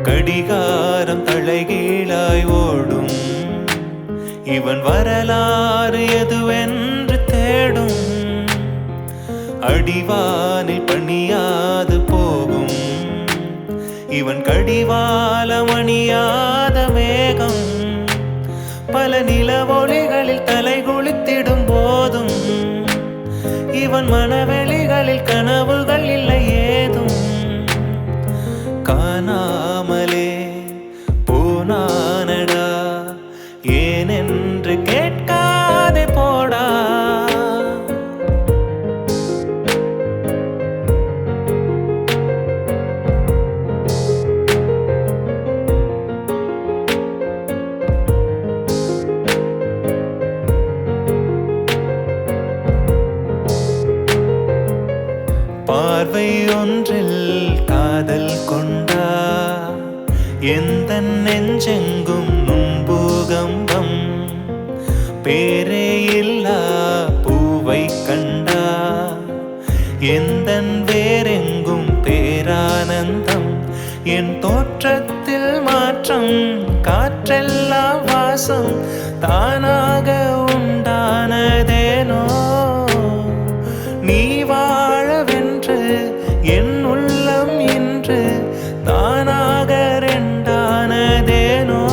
கடிகாரம் தலைகீழாய் ஓடும் இவன் வரலாறு எதுவென்று தேடும் அடிவானில் பணியாது போகும் இவன் கடிவாலம் அணியாத மேகம் பல நிலவொளிகளில் தலை குளித்திடும் போதும் இவன் மனவெளிகளில் கனவுகள் இல்லை ஏதும் காணாமலே போனானடா ஏனென்று கேட்காதே போடா பார்வை ஒன்றில் காதல் கொண்டா எந்த நெஞ்செங்கும் நும்பூகம்பம் பேரே இல்லா பூவை கண்டா எந்த வேறெங்கும் பேரானந்தம் என் தோற்றத்தில் மாற்றம் காற்றெல்லாம் வாசம் தானாக உண்டானதேனோ நீ வாழவென்று என் உள்ளம் இன்று தானாக ரெண்டானதேனோ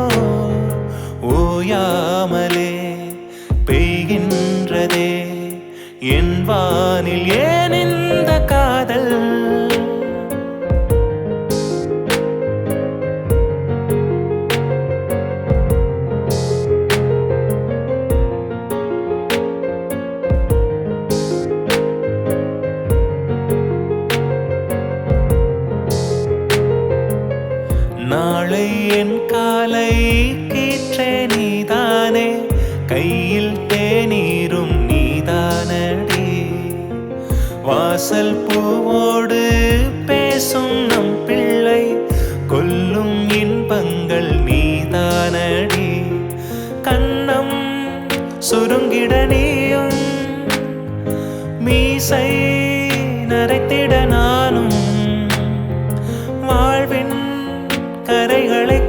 ஓயாமலே பெய்கின்றதே என் வானில் ஏன் இந்த காதல் நாளை என் காலை கீற்றே நீதானே கையில் தேநீரும் நீதானடி வாசல் பூவோடு பேசும் நம் பிள்ளை கொல்லும் இன்பங்கள் நீதானடி கண்ணம் சுருங்கிட நீயும் மீசை நரைத்திட நானும் வாழ்வின் கரைகளை